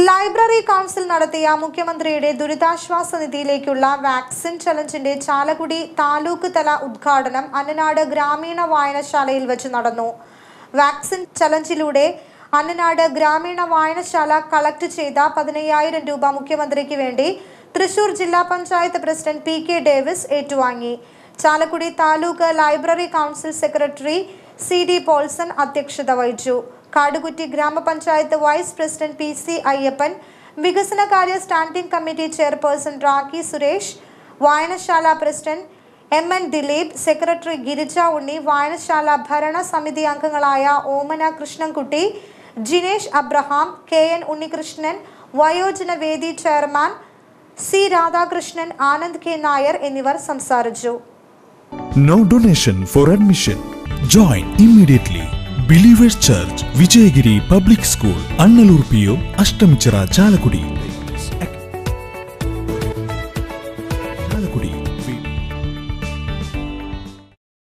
Library council നടത്തിയ മുഖ്യമന്ത്രിയുടെ ദുരിതാശ്വാസ നിധിയിലേക്കുള്ള വാക്സിൻ ചലഞ്ചിന്റെ ചാലക്കുടി താലൂക്ക് തല ഉദ്ഘാടനം അന്നനാട് ഗ്രാമീണ വായനശാലയിൽ വെച്ച് നടന്നു വാക്സിൻ ചലഞ്ചിലൂടെ അന്നനാട് ഗ്രാമീണ വായനശാല കളക്ട് ചെയ്ത പതിനയ്യായിരം രൂപ മുഖ്യമന്ത്രിക്ക് വേണ്ടി തൃശൂർ ജില്ലാ panchayat president P K Davis ഏറ്റുവാങ്ങി Chalakudy taluk library council secretary C D Paulson അധ്യക്ഷത വഹിച്ചു കാടുകുറ്റി ഗ്രാമപഞ്ചായത്ത് vice president P C Ayyappan വികസനകാര്യ standing committee chairperson Rakhi Suresh വായനശാല president M N Dileep secretary Girija Unni വായനശാല ഭരണ സമിതി അംഗങ്ങളായ ഓമന കൃഷ്ണൻകുട്ടി ജിനേഷ് അബ്രഹാം കെ എൻ ഉണ്ണികൃഷ്ണൻ വയോജന വേദി chairman C Radhakrishnan Anand K Nair എന്നിവർ സംസാരിച്ചു No donation for admission. Join immediately. Believers Church, Vijayagiri Public School, Annalur PO, Ashtamichara, Chalakudi.